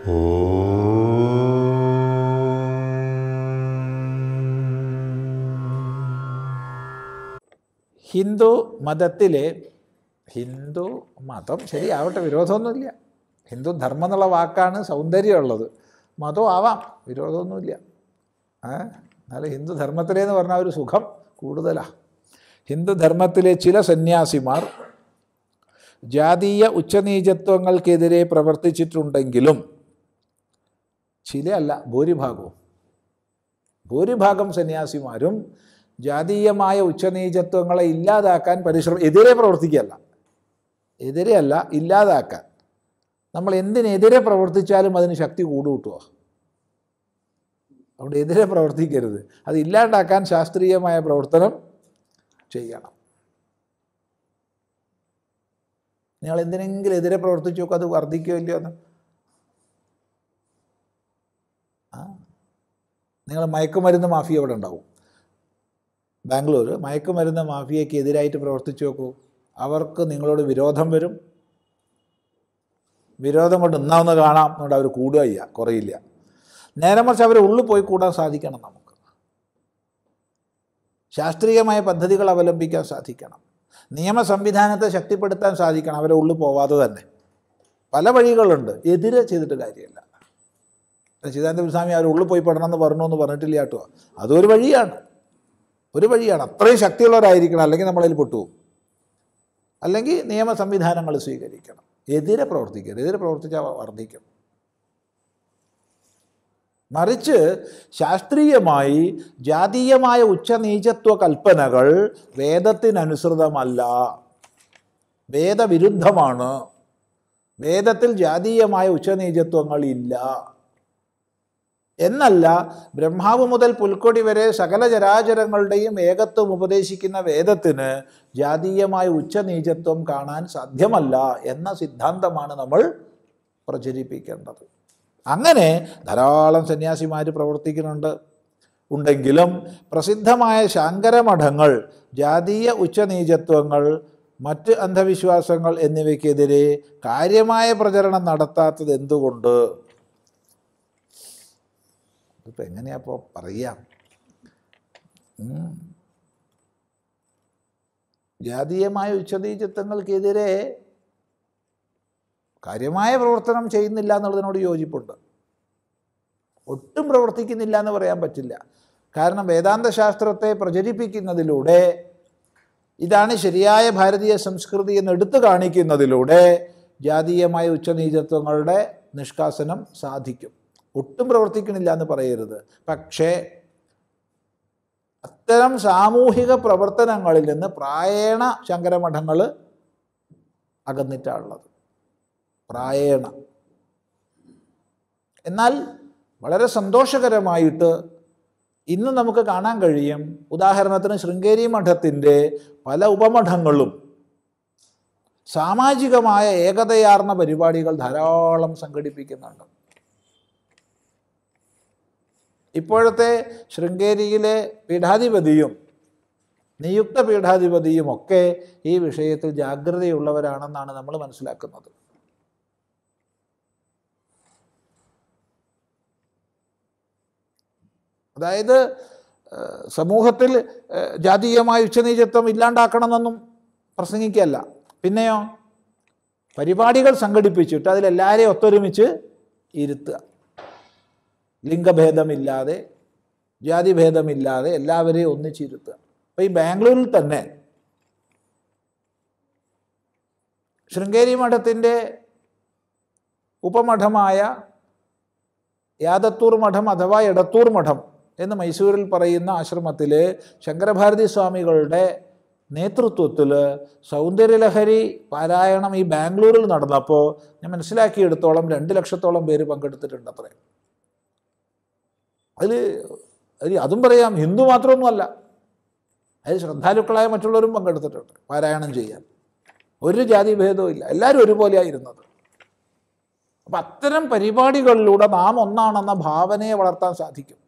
ഹിന്ദു മതത്തിലെ ഹിന്ദു മതം ശരിയാവട്ടെ വിരോധമൊന്നുമില്ല ഹിന്ദു ധർമ്മം എന്നുള്ള വാക്കാണ് സൗന്ദര്യമുള്ളത് മതം ആവാം വിരോധമൊന്നുമില്ല ഏ എന്നാലും ഹിന്ദു ധർമ്മത്തിലേന്ന് പറഞ്ഞാൽ ഒരു സുഖം കൂടുതലാണ് ഹിന്ദു ധർമ്മത്തിലെ ചില സന്യാസിമാർ ജാതീയ ഉച്ചനീചത്വങ്ങൾക്കെതിരെ പ്രവർത്തിച്ചിട്ടുണ്ടെങ്കിലും ചില അല്ല ഭൂരിഭാഗവും ഭൂരിഭാഗം സന്യാസിമാരും ജാതീയമായ ഉച്ചനീചത്വങ്ങളെ ഇല്ലാതാക്കാൻ പരിശ്രമം എതിരെ പ്രവർത്തിക്കുകയല്ല എതിരെയല്ല ഇല്ലാതാക്കാൻ നമ്മൾ എന്തിനെതിരെ പ്രവർത്തിച്ചാലും അതിന് ശക്തി കൂടുകൂട്ടുക അവിടെ എതിരെ പ്രവർത്തിക്കരുത് അത് ഇല്ലാണ്ടാക്കാൻ ശാസ്ത്രീയമായ പ്രവർത്തനം ചെയ്യണം നിങ്ങൾ എന്തിനെങ്കിലും എതിരെ പ്രവർത്തിച്ചു നോക്കുക അത് വർദ്ധിക്കുകയോ ഇല്ലയോ എന്ന് ആ നിങ്ങൾ മയക്കുമരുന്ന് മാഫിയ ഇവിടെ ഉണ്ടാവും ബാംഗ്ലൂർ മയക്കുമരുന്ന് മാഫിയയ്ക്ക് എതിരായിട്ട് പ്രവർത്തിച്ചു നോക്കൂ അവർക്ക് നിങ്ങളോട് വിരോധം വരും വിരോധം കൊണ്ട് ഇന്നാവുന്ന കാണാം എന്നുകൊണ്ട് അവർ കൂടുക ചെയ്യുക കുറയില്ല നേരെ മറിച്ച് അവരെ ഉള്ളിൽ പോയി കൂടാൻ സാധിക്കണം നമുക്ക് ശാസ്ത്രീയമായ പദ്ധതികൾ അവലംബിക്കാൻ സാധിക്കണം നിയമ സംവിധാനത്തെ ശക്തിപ്പെടുത്താൻ സാധിക്കണം അവരെ ഉള്ളിൽ പോവാതെ തന്നെ പല വഴികളുണ്ട് എതിരെ ചെയ്തിട്ട് കാര്യമില്ല ചിദാനന്ദ സ്വാമി അവർ ഉള്ളിൽ പോയി പെടണം എന്ന് പറഞ്ഞു എന്ന് പറഞ്ഞിട്ടില്ല കേട്ടോ അതൊരു വഴിയാണ് ഒരു വഴിയാണ് അത്രയും ശക്തിയുള്ളവരായിരിക്കണം അല്ലെങ്കിൽ നമ്മളതിൽ പൊട്ടുപോകും അല്ലെങ്കിൽ നിയമ സംവിധാനങ്ങൾ സ്വീകരിക്കണം എതിരെ പ്രവർത്തിക്കരുത് എതിരെ പ്രവർത്തിച്ചാൽ വർദ്ധിക്കും മറിച്ച് ശാസ്ത്രീയമായി ജാതീയമായ ഉച്ചനീചത്വ കൽപ്പനകൾ വേദത്തിനനുസൃതമല്ല വേദവിരുദ്ധമാണ് വേദത്തിൽ ജാതീയമായ ഉച്ചനീചത്വങ്ങൾ ഇല്ല എന്നല്ല ബ്രഹ്മാവ് മുതൽ പുൽക്കൊടി വരെ സകല ചരാചരങ്ങളുടെയും ഏകത്വം ഉപദേശിക്കുന്ന വേദത്തിന് ജാതീയമായ ഉച്ചനീചത്വം കാണാൻ സാധ്യമല്ല എന്ന സിദ്ധാന്തമാണ് നമ്മൾ പ്രചരിപ്പിക്കേണ്ടത് അങ്ങനെ ധാരാളം സന്യാസിമാർ പ്രവർത്തിക്കുന്നുണ്ട് ഉണ്ടെങ്കിലും പ്രസിദ്ധമായ ശാങ്കരമഠങ്ങൾ ജാതീയ ഉച്ചനീചത്വങ്ങൾ മറ്റ് അന്ധവിശ്വാസങ്ങൾ എന്നിവയ്ക്കെതിരെ കാര്യമായ പ്രചരണം നടത്താത്തത് എന്തുകൊണ്ട് ഇപ്പം എങ്ങനെയാ ഇപ്പോൾ പറയാം ഉം. ജാതീയമായ ഉച്ചനീചത്വങ്ങൾക്കെതിരെ കാര്യമായ പ്രവർത്തനം ചെയ്യുന്നില്ല എന്നുള്ളതിനോട് യോജിപ്പുണ്ട് ഒട്ടും പ്രവർത്തിക്കുന്നില്ല എന്ന് പറയാൻ പറ്റില്ല കാരണം വേദാന്ത ശാസ്ത്രത്തെ പ്രചരിപ്പിക്കുന്നതിലൂടെ ഇതാണ് ശരിയായ ഭാരതീയ സംസ്കൃതി എന്ന് എടുത്തു കാണിക്കുന്നതിലൂടെ ജാതീയമായ ഉച്ചനീചത്വങ്ങളുടെ നിഷ്കാസനം സാധിക്കും ഒട്ടും പ്രവർത്തിക്കണില്ല എന്ന് പറയരുത് പക്ഷേ അത്തരം സാമൂഹിക പ്രവർത്തനങ്ങളിൽ നിന്ന് പ്രായേണ ശങ്കരമഠങ്ങൾ അകന്നിട്ടാണുള്ളത് പ്രായേണ എന്നാൽ വളരെ സന്തോഷകരമായിട്ട് ഇന്ന് നമുക്ക് കാണാൻ കഴിയും ഉദാഹരണത്തിന് ശൃംഗേരി മഠത്തിൻ്റെ പല ഉപമഠങ്ങളും സാമാജികമായ ഏകതയാർന്ന പരിപാടികൾ ധാരാളം സംഘടിപ്പിക്കുന്നുണ്ട് ഇപ്പോഴത്തെ ശൃംഗേരിയിലെ പീഠാധിപതിയും നിയുക്ത പീഠാധിപതിയും ഒക്കെ ഈ വിഷയത്തിൽ ജാഗ്രതയുള്ളവരാണെന്നാണ് നമ്മൾ മനസ്സിലാക്കുന്നത് അതായത് ഏഹ്, സമൂഹത്തിൽ ഏഹ്, ജാതീയമായ ഉച്ചനീചത്വം ഇല്ലാണ്ടാക്കണമെന്നൊന്നും പ്രസംഗിക്കുകയല്ല പിന്നെയോ പരിപാടികൾ സംഘടിപ്പിച്ചിട്ട് അതിലെല്ലാവരെയും ഒത്തൊരുമിച്ച് ഇരുത്തുക ലിംഗഭേദമില്ലാതെ ജാതിഭേദമില്ലാതെ എല്ലാവരെയും ഒന്നിച്ചിരുത്തുക അപ്പോൾ ഈ ബാംഗ്ലൂരിൽ തന്നെ ശൃംഗേരി മഠത്തിൻ്റെ ഉപമഠമായ യാദത്തൂർ മഠം അഥവാ എടത്തൂർ മഠം എന്ന് മൈസൂരിൽ പറയുന്ന ആശ്രമത്തിൽ ശങ്കരഭാരതി സ്വാമികളുടെ നേതൃത്വത്തിൽ സൗന്ദര്യലഹരി പാരായണം ഈ ബാംഗ്ലൂരിൽ നടന്നപ്പോൾ ഞാൻ മനസ്സിലാക്കിയെടുത്തോളം രണ്ട് ലക്ഷത്തോളം പേര് പങ്കെടുത്തിട്ടുണ്ട് അത്രേ അതിൽ അതിൽ അതും പറയാം ഹിന്ദു മാത്രമൊന്നുമല്ല അതിൽ ശ്രദ്ധാലുക്കളായ മറ്റുള്ളവരും പങ്കെടുത്തിട്ടുണ്ട് പാരായണം ചെയ്യാൻ ഒരു ജാതി ഭേദവും ഇല്ല എല്ലാവരും ഒരുപോലെയായിരുന്നത് അപ്പം അത്തരം പരിപാടികളിലൂടെ നാം ഒന്നാണെന്ന ഭാവനയെ വളർത്താൻ സാധിക്കും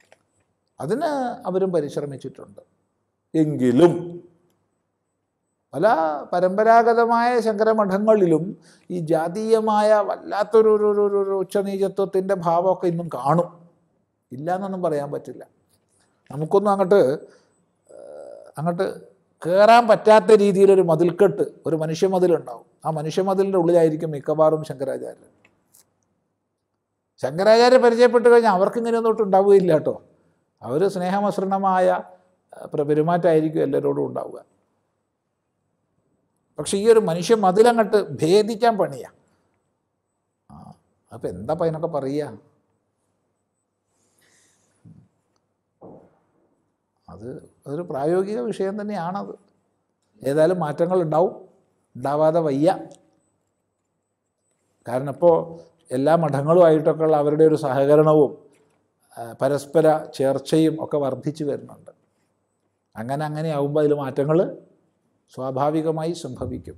അതിന് അവരും പരിശ്രമിച്ചിട്ടുണ്ട് എങ്കിലും പല പരമ്പരാഗതമായ ശങ്കരമഠങ്ങളിലും ഈ ജാതീയമായ വല്ലാത്തൊരു ഒരു ഒരു ഒരു ഒരു ഉച്ചനീചത്വത്തിൻ്റെ ഭാവമൊക്കെ ഇന്നും കാണും ഇല്ല എന്നൊന്നും പറയാൻ പറ്റില്ല നമുക്കൊന്നും അങ്ങോട്ട് ഏഹ്, അങ്ങോട്ട് കയറാൻ പറ്റാത്ത രീതിയിലൊരു മതിൽക്കെട്ട് ഒരു മനുഷ്യമതിലുണ്ടാവും ആ മനുഷ്യമതിലിൻ്റെ ഉള്ളിലായിരിക്കും മിക്കവാറും ശങ്കരാചാര്യർ ശങ്കരാചാര്യ പരിചയപ്പെട്ട് കഴിഞ്ഞാൽ അവർക്ക് ഇങ്ങനെയൊന്നും ഒട്ടും ഉണ്ടാവുകയില്ല കേട്ടോ അവർ സ്നേഹമസൃണമായ ഏഹ്, പ്ര- പെരുമാറ്റമായിരിക്കും എല്ലാവരോടും ഉണ്ടാവുക പക്ഷെ ഈ ഒരു മനുഷ്യ മതിലങ്ങോട്ട് ഭേദിക്കാൻ പണിയാ ആ അപ്പം എന്താ അപ്പം അതിനൊക്കെ പറയുക അത് അതൊരു പ്രായോഗിക വിഷയം തന്നെയാണത് ഏതായാലും മാറ്റങ്ങൾ ഉണ്ടാവും ഉണ്ടാവാതെ വയ്യ കാരണം ഇപ്പോൾ എല്ലാ മഠങ്ങളുമായിട്ടൊക്കെ ഉള്ള അവരുടെ ഒരു സഹകരണവും ആ, പരസ്പര ചേർച്ചയും ഒക്കെ വർദ്ധിച്ചു വരുന്നുണ്ട് അങ്ങനെ അങ്ങനെ ആകുമ്പോൾ അതിൽ മാറ്റങ്ങൾ സ്വാഭാവികമായി സംഭവിക്കും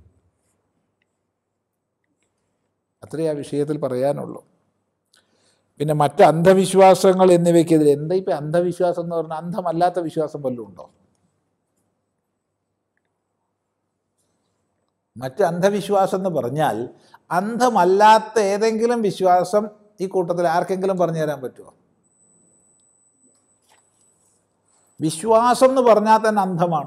അത്രയേ ആ വിഷയത്തിൽ പറയാനുള്ളൂ പിന്നെ മറ്റ് അന്ധവിശ്വാസങ്ങൾ എന്നിവയ്ക്കെതിരെ എന്താ ഇപ്പം അന്ധവിശ്വാസം എന്ന് പറഞ്ഞാൽ അന്ധമല്ലാത്ത വിശ്വാസം വല്ലതും ഉണ്ടോ മറ്റ് അന്ധവിശ്വാസം എന്ന് പറഞ്ഞാൽ അന്ധമല്ലാത്ത ഏതെങ്കിലും വിശ്വാസം ഈ കൂട്ടത്തിൽ ആർക്കെങ്കിലും പറഞ്ഞു തരാൻ പറ്റുമോ വിശ്വാസം എന്ന് പറഞ്ഞാൽ തന്നെ അന്ധമാണ്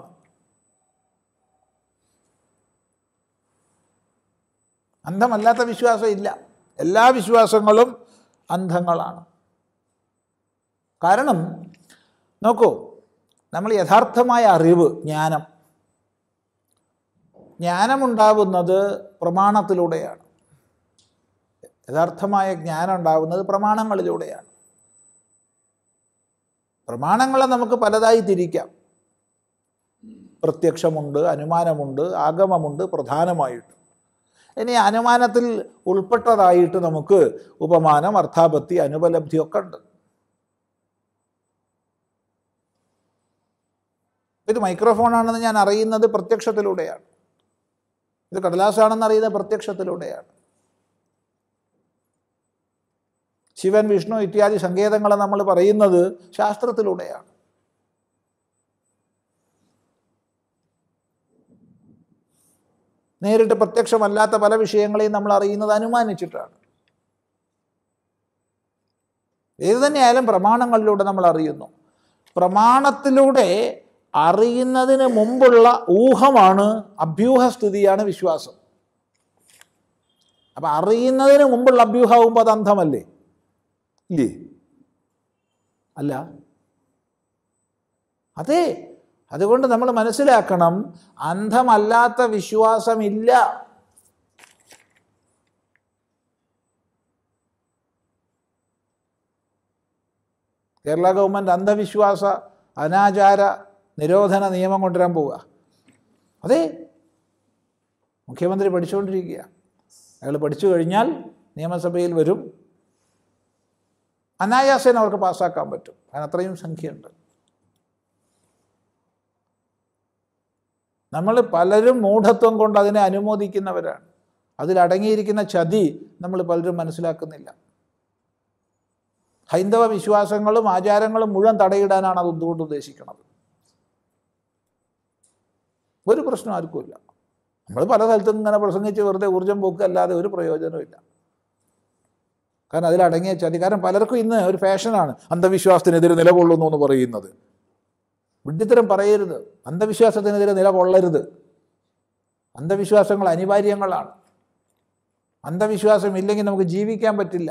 അന്ധമല്ലാത്ത വിശ്വാസം ഇല്ല എല്ലാ വിശ്വാസങ്ങളും അന്ധങ്ങളാണ് കാരണം നോക്കൂ നമ്മൾ യഥാർത്ഥമായ അറിവ് ജ്ഞാനം ജ്ഞാനമുണ്ടാവുന്നത് പ്രമാണത്തിലൂടെയാണ് യഥാർത്ഥമായ ജ്ഞാനം ഉണ്ടാവുന്നത് പ്രമാണങ്ങളിലൂടെയാണ് പ്രമാണങ്ങളെ നമുക്ക് പലതായി തിരിക്കാം പ്രത്യക്ഷമുണ്ട് അനുമാനമുണ്ട് ആഗമമുണ്ട് പ്രധാനമായിട്ട് ഇനി അനുമാനത്തിൽ ഉൾപ്പെട്ടതായിട്ട് നമുക്ക് ഉപമാനം അർത്ഥാപത്തി അനുപലബ്ധി ഒക്കെ ഉണ്ട് ഇത് മൈക്രോഫോണാണെന്ന് ഞാൻ അറിയുന്നത് പ്രത്യക്ഷത്തിലൂടെയാണ് ഇത് കടലാസാണെന്ന് അറിയുന്നത് പ്രത്യക്ഷത്തിലൂടെയാണ് ശിവൻ വിഷ്ണു ഇത്യാദി സങ്കേതങ്ങളെ നമ്മൾ പറയുന്നത് ശാസ്ത്രത്തിലൂടെയാണ് നേരിട്ട് പ്രത്യക്ഷമല്ലാത്ത പല വിഷയങ്ങളെയും നമ്മൾ അറിയുന്നത് അനുമാനിച്ചിട്ടാണ് ഏത് തന്നെയായാലും പ്രമാണങ്ങളിലൂടെ നമ്മൾ അറിയുന്നു പ്രമാണത്തിലൂടെ അറിയുന്നതിന് മുമ്പുള്ള ഊഹമാണ് അഭ്യൂഹസ്ഥിതിയാണ് വിശ്വാസം അപ്പം അറിയുന്നതിന് മുമ്പുള്ള അഭ്യൂഹമാകുമ്പോൾ അത് അന്ധമല്ലേ ഇല്ലേ അല്ല അതെ അതുകൊണ്ട് നമ്മൾ മനസ്സിലാക്കണം അന്ധമല്ലാത്ത വിശ്വാസമില്ല കേരള ഗവൺമെൻറ് അന്ധവിശ്വാസ അനാചാര നിരോധന നിയമം കൊണ്ടുവരാൻ പോവുക അതെ മുഖ്യമന്ത്രി പഠിച്ചുകൊണ്ടിരിക്കുക അയാൾ പഠിച്ചു കഴിഞ്ഞാൽ നിയമസഭയിൽ വരും അനായാസേന അവർക്ക് പാസ്സാക്കാൻ പറ്റും അതിന് അത്രയും സംഖ്യയുണ്ട് നമ്മൾ പലരും മൂഢത്വം കൊണ്ട് അതിനെ അനുമോദിക്കുന്നവരാണ് അതിലടങ്ങിയിരിക്കുന്ന ചതി നമ്മൾ പലരും മനസ്സിലാക്കുന്നില്ല ഹൈന്ദവ വിശ്വാസങ്ങളും ആചാരങ്ങളും മുഴുവൻ തടയിടാനാണ് അത് എന്തുകൊണ്ട് ഉദ്ദേശിക്കുന്നത് ഒരു പ്രശ്നം ആർക്കുമില്ല നമ്മൾ പല സ്ഥലത്തും ഇങ്ങനെ പ്രസംഗിച്ച് വെറുതെ ഊർജം പോക്കല്ലാതെ ഒരു പ്രയോജനമില്ല കാരണം അതിലടങ്ങിയ ചതി കാരണം പലർക്കും ഇന്ന് ഒരു ഫാഷനാണ് അന്ധവിശ്വാസത്തിനെതിരെ നിലകൊള്ളുന്നു എന്ന് പറയുന്നത് വിഡ്ഢിത്തരം പറയരുത് അന്ധവിശ്വാസത്തിനെതിരെ നിലകൊള്ളരുത് അന്ധവിശ്വാസങ്ങൾ അനിവാര്യങ്ങളാണ് അന്ധവിശ്വാസം ഇല്ലെങ്കിൽ നമുക്ക് ജീവിക്കാൻ പറ്റില്ല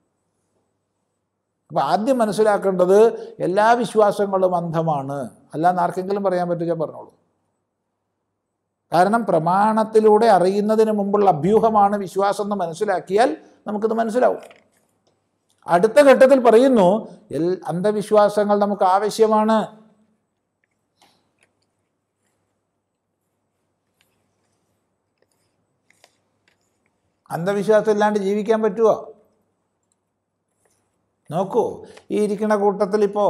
അപ്പം ആദ്യം മനസ്സിലാക്കേണ്ടത് എല്ലാ വിശ്വാസങ്ങളും അന്ധമാണ് അല്ലാന്ന് ആർക്കെങ്കിലും പറയാൻ പറ്റുക പറഞ്ഞോളൂ കാരണം പ്രമാണത്തിലൂടെ അറിയുന്നതിന് മുമ്പുള്ള അഭ്യൂഹമാണ് വിശ്വാസം എന്ന് മനസ്സിലാക്കിയാൽ നമുക്കിത് മനസ്സിലാവും അടുത്ത ഘട്ടത്തിൽ പറയുന്നു എൽ അന്ധവിശ്വാസങ്ങൾ നമുക്ക് ആവശ്യമാണ് അന്ധവിശ്വാസം ഇല്ലാണ്ട് ജീവിക്കാൻ പറ്റുമോ നോക്കൂ ഈ ഇരിക്കുന്ന കൂട്ടത്തിൽ ഇപ്പോൾ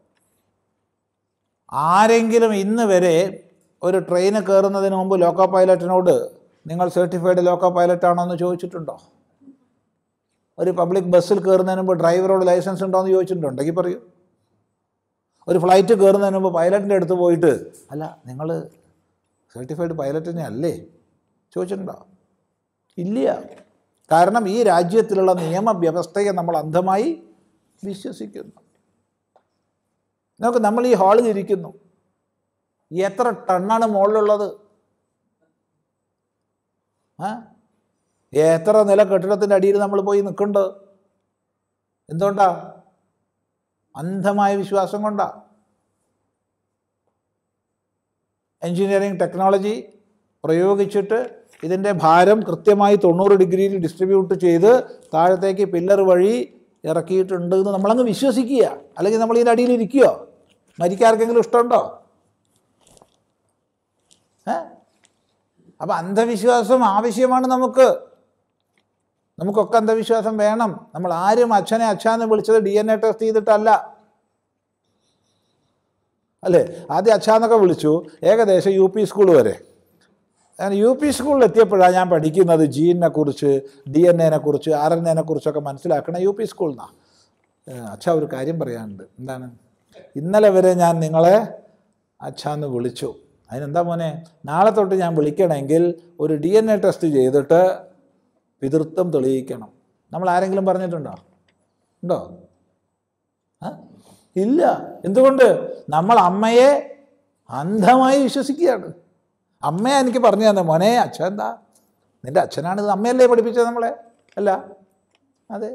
ആരെങ്കിലും ഇന്ന് വരെ ഒരു ട്രെയിന് കയറുന്നതിന് മുമ്പ് ലോക്കോ പൈലറ്റിനോട് നിങ്ങൾ സർട്ടിഫൈഡ് ലോക്കോ പൈലറ്റ് ആണോ എന്ന് ചോദിച്ചിട്ടുണ്ടോ ഒരു പബ്ലിക് ബസ്സിൽ കയറുന്നതിന് മുമ്പ് ഡ്രൈവറോട് ലൈസൻസ് ഉണ്ടോ എന്ന് ചോദിച്ചിട്ടുണ്ടോ ഉണ്ടെങ്കിൽ പറയൂ ഒരു ഫ്ലൈറ്റ് കയറുന്നതിന് മുമ്പ് പൈലറ്റിൻ്റെ അടുത്ത് പോയിട്ട് അല്ല നിങ്ങൾ സർട്ടിഫൈഡ് പൈലറ്റിനെ അല്ലേ ചോദിച്ചിട്ടുണ്ടോ ഇല്ല കാരണം ഈ രാജ്യത്തിലുള്ള നിയമവ്യവസ്ഥയെ നമ്മൾ അന്ധമായി വിശ്വസിക്കുന്നു നോക്ക് നമ്മൾ ഈ ഹാളിൽ ഇരിക്കുന്നു എത്ര ടണ്ണാണ് മുകളിലുള്ളത് ആ എത്ര നില കെട്ടിടത്തിൻ്റെ അടിയിൽ നമ്മൾ പോയി നിൽക്കുന്നുണ്ട് എന്തുകൊണ്ടാ അന്ധമായ വിശ്വാസം കൊണ്ടാ എൻജിനീയറിംഗ് ടെക്നോളജി പ്രയോഗിച്ചിട്ട് ഇതിൻ്റെ ഭാരം കൃത്യമായി തൊണ്ണൂറ് ഡിഗ്രിയിൽ ഡിസ്ട്രിബ്യൂട്ട് ചെയ്ത് താഴത്തേക്ക് പില്ലർ വഴി ഇറക്കിയിട്ടുണ്ട് എന്ന് നമ്മളങ്ങ് വിശ്വസിക്കുക അല്ലെങ്കിൽ നമ്മൾ ഇതിൻ്റെ അടിയിൽ ഇരിക്കുകയോ മരിക്കാർക്കെങ്കിലും ഇഷ്ടമുണ്ടോ ഏ അപ്പം അന്ധവിശ്വാസം ആവശ്യമാണ് നമുക്ക് നമുക്കൊക്കെ അന്ധവിശ്വാസം വേണം നമ്മൾ ആരും അച്ഛനെ അച്ഛാന്ന് വിളിച്ചത് ഡി എൻ എ ടെസ്റ്റ് ചെയ്തിട്ടല്ല അല്ലേ ആദ്യം അച്ഛാന്നൊക്കെ വിളിച്ചു ഏകദേശം യു പി സ്കൂൾ വരെ ഞാൻ യു പി സ്കൂളിൽ എത്തിയപ്പോഴാണ് ഞാൻ പഠിക്കുന്നത് ജീനിനെ കുറിച്ച് ഡി എൻ എനെ കുറിച്ച് ആർ എൻ എനെ കുറിച്ചൊക്കെ മനസ്സിലാക്കണം യു പി സ്കൂളിൽ നിന്നാണ് അച്ഛാ ഒരു കാര്യം പറയാനുണ്ട് എന്താണ് ഇന്നലെ വരെ ഞാൻ നിങ്ങളെ അച്ഛാന്ന് വിളിച്ചു അതിനെന്താ മോനെ നാളെ തൊട്ട് ഞാൻ വിളിക്കണമെങ്കിൽ ഒരു ഡി എൻ എ ടെസ്റ്റ് ചെയ്തിട്ട് പിതൃത്വം തെളിയിക്കണം നമ്മൾ ആരെങ്കിലും പറഞ്ഞിട്ടുണ്ടോ ഉണ്ടോ ആ? ഇല്ല എന്തുകൊണ്ട് നമ്മൾ അമ്മയെ അന്ധമായി വിശ്വസിക്കുകയാണ് അമ്മയെ എനിക്ക് പറഞ്ഞു തന്നെ മോനെ അച്ഛൻ എന്താ നിൻ്റെ അച്ഛനാണ് ഇത് അമ്മയല്ലേ പഠിപ്പിച്ചത് നമ്മളെ അല്ല അതെ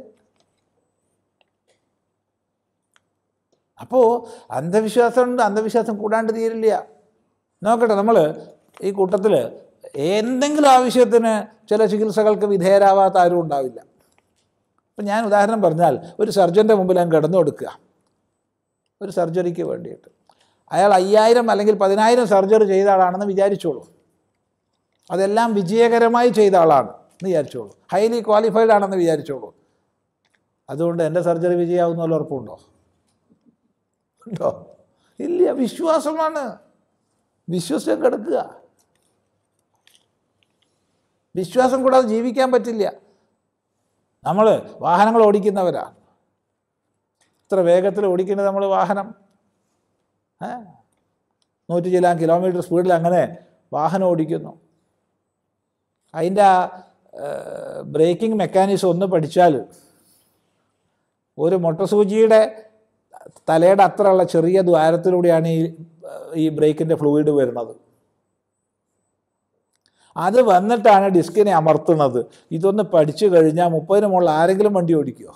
അപ്പോൾ അന്ധവിശ്വാസമുണ്ട് അന്ധവിശ്വാസം കൂടാണ്ട് തീരില്ല നോക്കട്ടെ നമ്മൾ ഈ കൂട്ടത്തിൽ എന്തെങ്കിലും ആവശ്യത്തിന് ചില ചികിത്സകൾക്ക് വിധേയരാവാത്ത ആരും ഉണ്ടാവില്ല അപ്പം ഞാൻ ഉദാഹരണം പറഞ്ഞാൽ ഒരു സർജൻ്റെ മുമ്പിൽ ഞാൻ കിടന്നു കൊടുക്കുക ഒരു സർജറിക്ക് വേണ്ടിയിട്ട് അയാൾ അയ്യായിരം അല്ലെങ്കിൽ പതിനായിരം സർജറി ചെയ്ത ആളാണെന്ന് വിചാരിച്ചോളൂ അതെല്ലാം വിജയകരമായി ചെയ്ത ആളാണ് എന്ന് വിചാരിച്ചോളൂ ഹൈലി ക്വാളിഫൈഡ് ആണെന്ന് വിചാരിച്ചോളൂ അതുകൊണ്ട് എൻ്റെ സർജറി വിജയമാവുന്ന വല്ല ഉറപ്പുണ്ടോ ഉണ്ടോ ഇല്ല വിശ്വാസമാണ് വിശ്വസിച്ച് കിടക്കുക വിശ്വാസം കൂടാതെ ജീവിക്കാൻ പറ്റില്ല നമ്മൾ വാഹനങ്ങൾ ഓടിക്കുന്നവരാ ഇത്ര വേഗത്തിൽ ഓടിക്കുന്നത് നമ്മൾ വാഹനം ഏ നൂറ്റി ചില കിലോമീറ്റർ സ്പീഡിൽ അങ്ങനെ വാഹനം ഓടിക്കുന്നു അതിൻ്റെ ആ ബ്രേക്കിംഗ് മെക്കാനിസം ഒന്ന് പഠിച്ചാൽ ഒരു മൊട്ടസൂചിയുടെ തലയുടെ അത്രയുള്ള ചെറിയ ദ്വാരത്തിലൂടെയാണ് ഈ ഈ ബ്രേക്കിൻ്റെ ഫ്ലൂയിഡ് വരുന്നത് അത് വന്നിട്ടാണ് ഡിസ്കിനെ അമർത്തുന്നത് ഇതൊന്ന് പഠിച്ചു കഴിഞ്ഞാൽ മുപ്പതിന് മുകളിൽ ആരെങ്കിലും വണ്ടി ഓടിക്കുമോ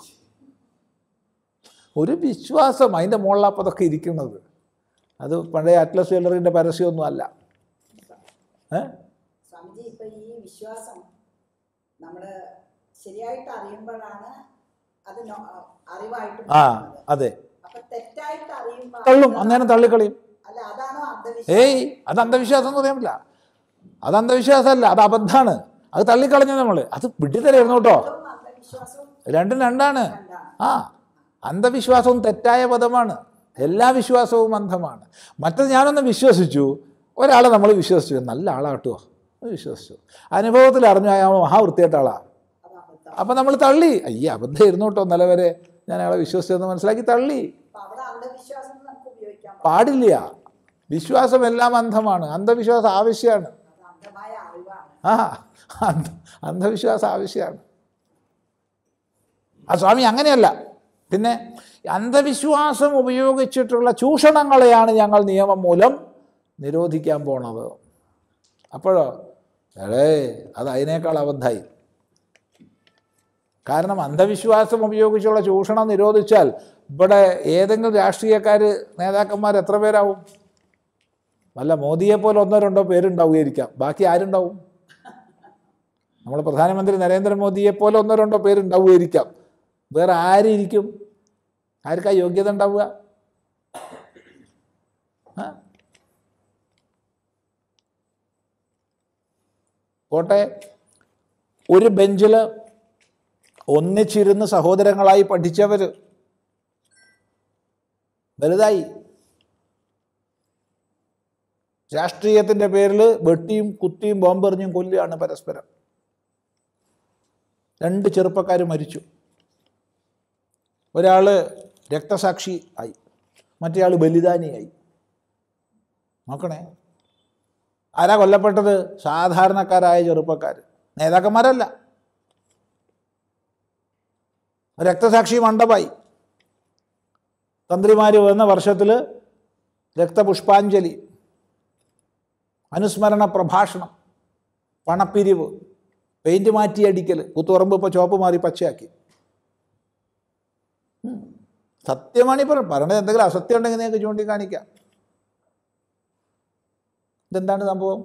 ഒരു വിശ്വാസം അതിൻ്റെ മുകളിലപ്പം അതൊക്കെ ഇരിക്കുന്നത് അത് പഴയ അറ്റ്ലസ് ജ്വല്ലറിൻ്റെ പരസ്യമൊന്നും അല്ല ഏ സ്വാമിജി ഇപ്പൊ ഈ വിശ്വാസം നമ്മള് ശരിയായിട്ട് അറിയുമ്പോഴാണ് അത് നോ- അറിവായിട്ട് ആ മാറുന്നത്. അതെ അപ്പൊ തെറ്റായിട്ട് അറിയുമ്പോ തള്ളും അന്നേരം തള്ളിക്കളയും അല്ല അതാണോ അന്ധവിശ്വാസം ഏയ് അത് അന്ധവിശ്വാസം എന്ന് പറയാൻ പറ്റില്ല അത് അന്ധവിശ്വാസമല്ല അത് അബദ്ധമാണ് അത് തള്ളിക്കളഞ്ഞ നമ്മൾ അത് വിട്ടിത്തരായിരുന്നു കേട്ടോ അതും അന്ധവിശ്വാസവും രണ്ടും രണ്ടാണ് രണ്ടാണ് ആ അന്ധവിശ്വാസവും തെറ്റായ പദമാണ് എല്ലാ വിശ്വാസവും അന്ധമാണ് മറ്റത് ഞാനൊന്ന് വിശ്വസിച്ചു ഒരാളെ നമ്മൾ വിശ്വസിച്ചു നല്ല ആളാട്ടോ എന്ന് വിശ്വസിച്ചു അനുഭവത്തിൽ അറിഞ്ഞു അയാൾ മഹാവൃത്തിയായിട്ട ആളാ അത് അബദ്ധം അപ്പം നമ്മൾ തള്ളി അയ്യ അബദ്ധമായിരുന്നു കേട്ടോ ഇന്നലെ വരെ ഞാൻ അയാളെ വിശ്വസിച്ചെന്ന് മനസ്സിലാക്കി തള്ളി അപ്പൊ അവിടെ അന്ധവിശ്വാസം നമുക്ക് ഉപയോഗിക്കാൻ പറ്റും പാടില്ല വിശ്വാസം എല്ലാം അന്ധമാണ് അന്ധവിശ്വാസം ആവശ്യമാണ് അത് അന്ധമായ അറിവാണ് ആ അന്ധ അന്ധവിശ്വാസം ആവശ്യമാണ് ആ സ്വാമി അങ്ങനെയല്ല പിന്നെ അന്ധവിശ്വാസം ഉപയോഗിച്ചിട്ടുള്ള ചൂഷണങ്ങളെയാണ് ഞങ്ങൾ നിയമം മൂലം നിരോധിക്കാൻ പോണത് അപ്പോഴോ എടേ അത് അതിനേക്കാൾ അബദ്ധമായി കാരണം അന്ധവിശ്വാസം ഉപയോഗിച്ചുള്ള ചൂഷണം നിരോധിച്ചാൽ ഇവിടെ ഏതെങ്കിലും രാഷ്ട്രീയക്കാർ നേതാക്കന്മാർ എത്ര പേരാവും വല്ല മോദിയെ പോലെ ഒന്നോ രണ്ടോ പേരുണ്ടാവുമായിരിക്കാം ബാക്കി ആരുണ്ടാവും നമ്മുടെ പ്രധാനമന്ത്രി നരേന്ദ്രമോദിയെ പോലെ ഒന്നോ രണ്ടോ പേരുണ്ടാവുമായിരിക്കാം വേറെ ആരിയിരിക്കും ആർക്കാ യോഗ്യത ഉണ്ടാവുക ആ? പോട്ടെ ഒരു ബെഞ്ചിൽ ഒന്നിച്ചിരുന്ന് സഹോദരങ്ങളായി പഠിച്ചവർ വലുതായി രാഷ്ട്രീയത്തിൻ്റെ പേരിൽ വെട്ടിയും കുത്തിയും ബോംബെറിഞ്ഞും കൊല്ലുകയാണ് പരസ്പരം രണ്ട് ചെറുപ്പക്കാർ മരിച്ചു ഒരാൾ രക്തസാക്ഷി ആയി മറ്റേയാൾ ബലിദാനിയായി നോക്കണേ ആരാ കൊല്ലപ്പെട്ടത് സാധാരണക്കാരായ ചെറുപ്പക്കാർ നേതാക്കന്മാരല്ല രക്തസാക്ഷി മണ്ഡപമായി തന്ത്രിമാർ വന്ന വർഷത്തിൽ രക്തപുഷ്പാഞ്ജലി അനുസ്മരണ പ്രഭാഷണം പണപ്പിരിവ് പെയിൻറ് മാറ്റിയടിക്കൽ കുത്തുറമ്പ് ഇപ്പോൾ ചുവപ്പ് മാറി പച്ചയാക്കി ഉം. സത്യമാണ് ഈ പറയുന്നത് പറയണത് എന്തെങ്കിലും അസത്യം ഉണ്ടെങ്കിൽ നിങ്ങൾക്ക് ചൂണ്ടിക്കാണിക്കാം ഇതെന്താണ് സംഭവം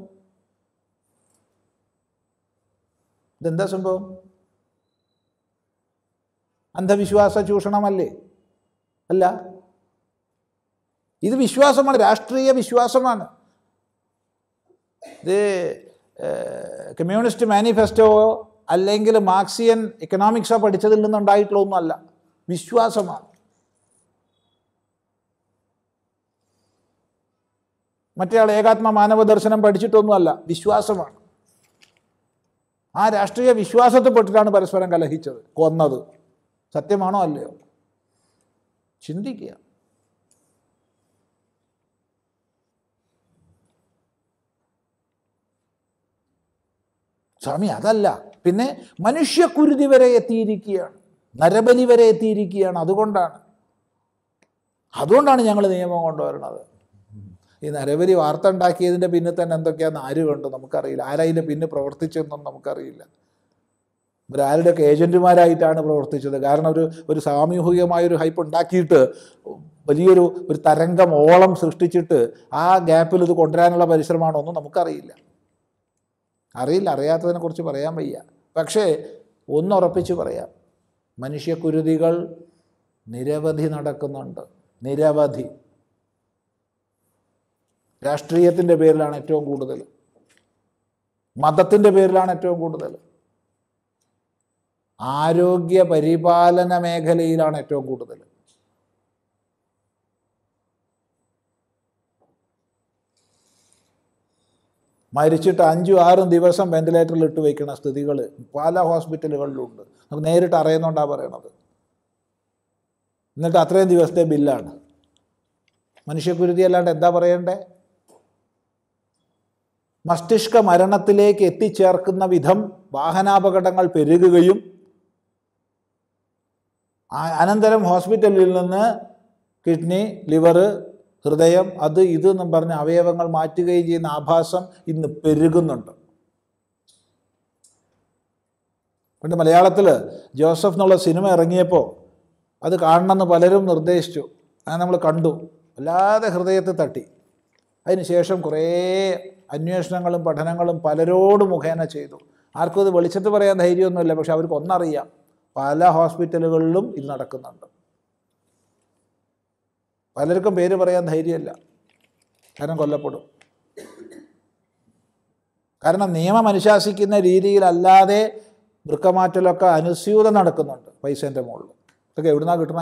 ഇതെന്താ സംഭവം അന്ധവിശ്വാസ ചൂഷണമല്ലേ അല്ല ഇത് വിശ്വാസമാണ് രാഷ്ട്രീയ വിശ്വാസമാണ് ഇത് ഏഹ്, കമ്മ്യൂണിസ്റ്റ് മാനിഫെസ്റ്റോ അല്ലെങ്കിൽ മാർക്സിയൻ എക്കണോമിക്സോ പഠിച്ചതിൽ നിന്നുണ്ടായിട്ടുള്ള ഒന്നുമല്ല വിശ്വാസമാണ് മറ്റേ ആൾ ഏകാത്മ മാനവ ദർശനം പഠിച്ചിട്ടൊന്നുമല്ല വിശ്വാസമാണ് ആ രാഷ്ട്രീയ വിശ്വാസത്തെപ്പെട്ടിട്ടാണ് പരസ്പരം കലഹിച്ചത് കൊന്നത് സത്യമാണോ അല്ലയോ ചിന്തിക്കുക സ്വാമി അതല്ല പിന്നെ മനുഷ്യക്കുരുതി വരെ എത്തിയിരിക്കുകയാണ് നരബലി വരെ എത്തിയിരിക്കുകയാണ് അതുകൊണ്ടാണ് അതുകൊണ്ടാണ് ഞങ്ങൾ നിയമം കൊണ്ടുവരുന്നത് ഈ നരബലി വാർത്ത ഉണ്ടാക്കിയതിൻ്റെ പിന്നിൽ തന്നെ എന്തൊക്കെയാണെന്ന് ആര് കണ്ടു നമുക്കറിയില്ല ആരതിൻ്റെ പിന്നെ പ്രവർത്തിച്ചെന്നും നമുക്കറിയില്ല ഇവരാരുടെയൊക്കെ ഏജൻറ്റുമാരായിട്ടാണ് പ്രവർത്തിച്ചത് കാരണം ഒരു ഒരു സാമൂഹികമായൊരു ഹൈപ്പ് ഉണ്ടാക്കിയിട്ട് വലിയൊരു ഒരു തരംഗം ഓളം സൃഷ്ടിച്ചിട്ട് ആ ഗ്യാപ്പിൽ ഇത് കൊണ്ടുവരാനുള്ള പരിശ്രമമാണോ ഒന്നും നമുക്കറിയില്ല അറിയില്ല അറിയാത്തതിനെ കുറിച്ച് പറയാൻ വയ്യ പക്ഷേ ഒന്നുറപ്പിച്ച് പറയാം മനുഷ്യക്കുരുതികൾ നിരവധി നടക്കുന്നുണ്ട് നിരവധി രാഷ്ട്രീയത്തിൻ്റെ പേരിലാണ് ഏറ്റവും കൂടുതൽ മതത്തിൻ്റെ പേരിലാണ് ഏറ്റവും കൂടുതൽ ആരോഗ്യ പരിപാലന മേഖലയിലാണ് ഏറ്റവും കൂടുതൽ മരിച്ചിട്ട് അഞ്ചും ആറും ദിവസം വെന്റിലേറ്ററിൽ ഇട്ട് വയ്ക്കുന്ന സ്ഥിതികൾ പല ഹോസ്പിറ്റലുകളിലുണ്ട് നമുക്ക് നേരിട്ട് അറിയുന്നുണ്ടാണ് പറയണത് എന്നിട്ട് അത്രയും ദിവസത്തെ ബില്ലാണ് മനുഷ്യക്കുരുതി അല്ലാണ്ട് എന്താ പറയണ്ടേ മസ്തിഷ്ക മരണത്തിലേക്ക് എത്തിച്ചേർക്കുന്ന വിധം വാഹനാപകടങ്ങൾ പെരുകുകയും ആ- അനന്തരം ഹോസ്പിറ്റലിൽ നിന്ന് കിഡ്നി ലിവർ ഹൃദയം അത് ഇത് എന്നും പറഞ്ഞ് അവയവങ്ങൾ മാറ്റുകയും ചെയ്യുന്ന ആഭാസം ഇന്ന് പെരുകുന്നുണ്ട് പണ്ട് മലയാളത്തിൽ ജോസഫ് എന്നുള്ള സിനിമ ഇറങ്ങിയപ്പോൾ അത് കാണണമെന്ന് പലരും നിർദ്ദേശിച്ചു അങ്ങനെ നമ്മൾ കണ്ടു വല്ലാതെ ഹൃദയത്തെ തട്ടി അതിനുശേഷം കുറേ അന്വേഷണങ്ങളും പഠനങ്ങളും പലരോട് മുഖേന ചെയ്തു ആർക്കും ഇത് വെളിച്ചത്ത് പറയാൻ ധൈര്യമൊന്നുമില്ല പക്ഷെ അവർക്ക് ഒന്നറിയാം പല ഹോസ്പിറ്റലുകളിലും ഇത് നടക്കുന്നുണ്ട് പലർക്കും പേര് പറയാൻ ധൈര്യമല്ല കാരണം കൊല്ലപ്പെടും കാരണം നിയമം അനുശാസിക്കുന്ന രീതിയിലല്ലാതെ വൃക്കമാറ്റലൊക്കെ അനുസ്യൂതം നടക്കുന്നുണ്ട് പൈസേൻ്റെ മുകളിൽ ഇതൊക്കെ എവിടുന്നാണ് കിട്ടണേ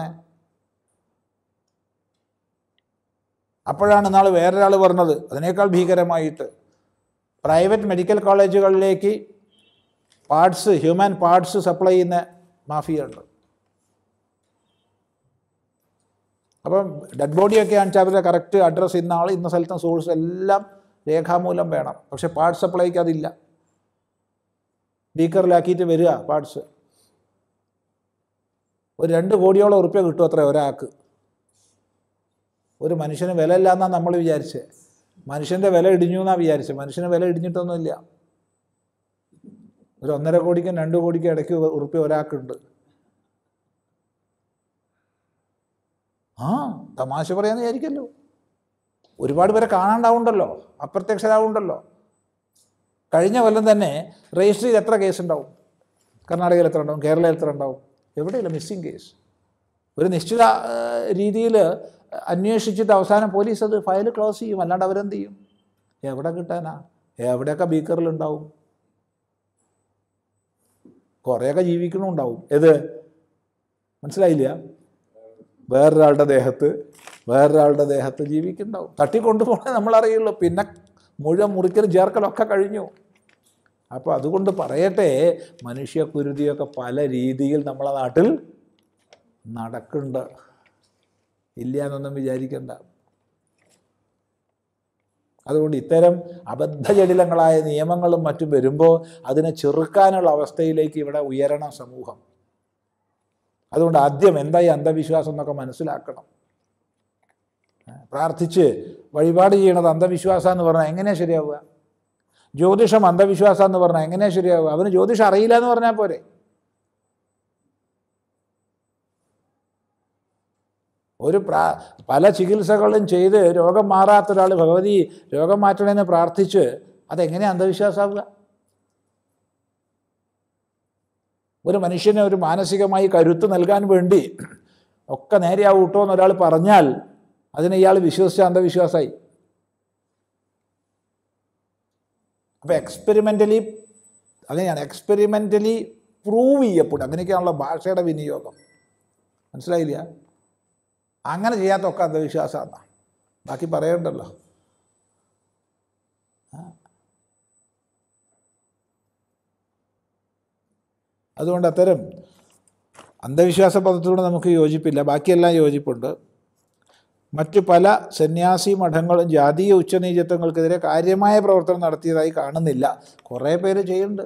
അപ്പോഴാണ് നാൾ വേറൊരാൾ പറഞ്ഞത് അതിനേക്കാൾ ഭീകരമായിട്ട് പ്രൈവറ്റ് മെഡിക്കൽ കോളേജുകളിലേക്ക് പാർട്സ് ഹ്യൂമൻ പാർട്സ് സപ്ലൈ ചെയ്യുന്ന മാഫിയ ഉണ്ട് അപ്പം ഡെഡ് ബോഡിയൊക്കെ ആണെന്ന് അവരുടെ കറക്റ്റ് അഡ്രസ്സ് ഇന്ന ആൾ ഇന്ന സ്ഥലത്തും സോഴ്സ് എല്ലാം രേഖാമൂലം വേണം പക്ഷേ പാർട്സ് സപ്ലൈക്ക് അതില്ല ബീക്കറിലാക്കിയിട്ട് വരിക പാർട്സ് ഒരു രണ്ട് കോടിയോളം ഉറുപ്പ്യ കിട്ടും അത്ര ഒരാൾക്ക് ഒരു മനുഷ്യന് വില ഇല്ല എന്നാണ് നമ്മൾ വിചാരിച്ചത് മനുഷ്യൻ്റെ വില ഇടിഞ്ഞു എന്നാണ് വിചാരിച്ചത് മനുഷ്യന് വില ഇടിഞ്ഞിട്ടൊന്നുമില്ല ഒരു ഒന്നര കോടിക്കും രണ്ട് കോടിക്കും ഇടയ്ക്ക് ഉറുപ്പ്യ ഒരാൾക്കുണ്ട് ആ തമാശ പറയാന്ന് വിചാരിക്കല്ലോ ഒരുപാട് പേരെ കാണാണ്ടാവുണ്ടല്ലോ അപ്രത്യക്ഷരാവുണ്ടല്ലോ കഴിഞ്ഞ കൊല്ലം തന്നെ രജിസ്റ്റർ ചെയ്ത് എത്ര കേസ് ഉണ്ടാവും കർണാടകയിൽ എത്ര ഉണ്ടാവും കേരളയിൽ എത്ര ഉണ്ടാവും എവിടെയില്ല മിസ്സിങ് കേസ് ഒരു നിശ്ചിത രീതിയിൽ അന്വേഷിച്ചിട്ട് അവസാനം പോലീസ് അത് ഫയൽ ക്ലോസ് ചെയ്യും അല്ലാണ്ട് അവരെന്ത് ചെയ്യും എവിടെ കിട്ടാനാ എവിടെയൊക്കെ ബീക്കറിലുണ്ടാവും കുറേയൊക്കെ ജീവിക്കണമുണ്ടാവും ഏത് മനസ്സിലായില്ല വേറൊരാളുടെ ദേഹത്ത് വേറൊരാളുടെ ദേഹത്ത് ജീവിക്കുന്നുണ്ടാവും തട്ടിക്കൊണ്ടുപോകണേ നമ്മളറിയുള്ളൂ പിന്നെ മുഴുവൻ മുറിക്കലും ചേർക്കലും ഒക്കെ കഴിഞ്ഞു അപ്പോൾ അതുകൊണ്ട് പറയട്ടെ മനുഷ്യക്കുരുതിയൊക്കെ പല രീതിയിൽ നമ്മളെ നാട്ടിൽ നടക്കുന്നുണ്ട് ഇല്ല എന്നൊന്നും വിചാരിക്കണ്ട അതുകൊണ്ട് ഇത്തരം അബദ്ധജടിലങ്ങളായ നിയമങ്ങളും മറ്റും വരുമ്പോൾ അതിനെ ചെറുക്കാനുള്ള അവസ്ഥയിലേക്ക് ഇവിടെ ഉയരണം സമൂഹം അതുകൊണ്ട് ആദ്യം എന്തായി അന്ധവിശ്വാസം എന്നൊക്കെ മനസ്സിലാക്കണം പ്രാർത്ഥിച്ച് വഴിപാട് ചെയ്യണത് അന്ധവിശ്വാസം എന്ന് പറഞ്ഞാൽ എങ്ങനെയാണ് ശരിയാവുക ജ്യോതിഷം അന്ധവിശ്വാസം എന്ന് പറഞ്ഞാൽ എങ്ങനെയാണ് ശരിയാവുക അവന് ജ്യോതിഷം അറിയില്ല എന്ന് പറഞ്ഞാൽ പോരെ ഒരു പ്രാ പല ചികിത്സകളും ചെയ്ത് രോഗം മാറാത്ത ഒരാൾ ഭഗവതി രോഗം മാറ്റണമെന്ന് പ്രാർത്ഥിച്ച് അതെങ്ങനെയാണ് അന്ധവിശ്വാസമാവുക ഒരു മനുഷ്യന് ഒരു മാനസികമായി കരുത്ത് നൽകാൻ വേണ്ടി ഒക്കെ നേരെയാവും കേട്ടോ എന്ന് ഒരാൾ പറഞ്ഞാൽ അതിനെ ഇയാൾ വിശ്വസിച്ച അന്ധവിശ്വാസമായി അപ്പോൾ എക്സ്പെരിമെൻ്റലി അങ്ങനെയാണ് എക്സ്പെരിമെൻ്റലി പ്രൂവ് ചെയ്യപ്പെടും അങ്ങനെയൊക്കെയാണല്ലോ ഭാഷയുടെ വിനിയോഗം മനസ്സിലായില്ല അങ്ങനെ ചെയ്യാത്തൊക്കെ അന്ധവിശ്വാസമാണ് ബാക്കി പറയണ്ടല്ലോ ആ. അതുകൊണ്ട് അത്തരം അന്ധവിശ്വാസ പദത്തോട് നമുക്ക് യോജിപ്പില്ല ബാക്കിയെല്ലാം യോജിപ്പുണ്ട് മറ്റു പല സന്യാസി മഠങ്ങളും ജാതീയ ഉച്ചനീചത്വങ്ങൾക്കെതിരെ കാര്യമായ പ്രവർത്തനം നടത്തിയതായി കാണുന്നില്ല കുറേ പേര് ചെയ്യുന്നുണ്ട്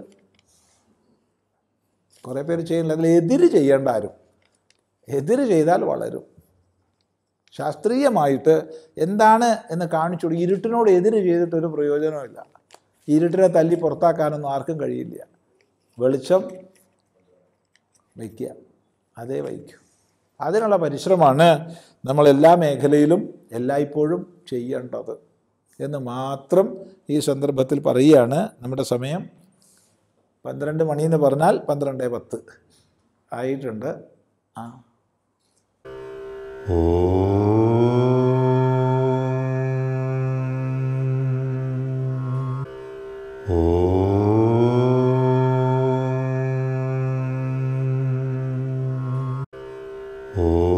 കുറേ പേര് ചെയ്യുന്നില്ല അതിൽ എതിര് ചെയ്യേണ്ട ആരും എതിര് ചെയ്താൽ വളരും ശാസ്ത്രീയമായിട്ട് എന്താണ് എന്ന് കാണിച്ചു കൊടുക്കും. ഇരുട്ടിനോട് എതിര് ചെയ്തിട്ടൊരു പ്രയോജനമില്ല ഇരുട്ടിനെ തല്ലി പുറത്താക്കാനൊന്നും ആർക്കും കഴിയില്ല വെളിച്ചം വയ്ക്കുക അതേ വയ്ക്കൂ അതിനുള്ള പരിശ്രമമാണ് നമ്മൾ എല്ലാ മേഖലയിലും എല്ലായ്പ്പോഴും ചെയ്യേണ്ടത് എന്ന് മാത്രം ഈ സന്ദർഭത്തിൽ പറയുകയാണ് നമ്മുടെ സമയം പന്ത്രണ്ട് മണി എന്ന് പറഞ്ഞാൽ പന്ത്രണ്ട് പത്ത് ആയിട്ടുണ്ട് ആ ഓ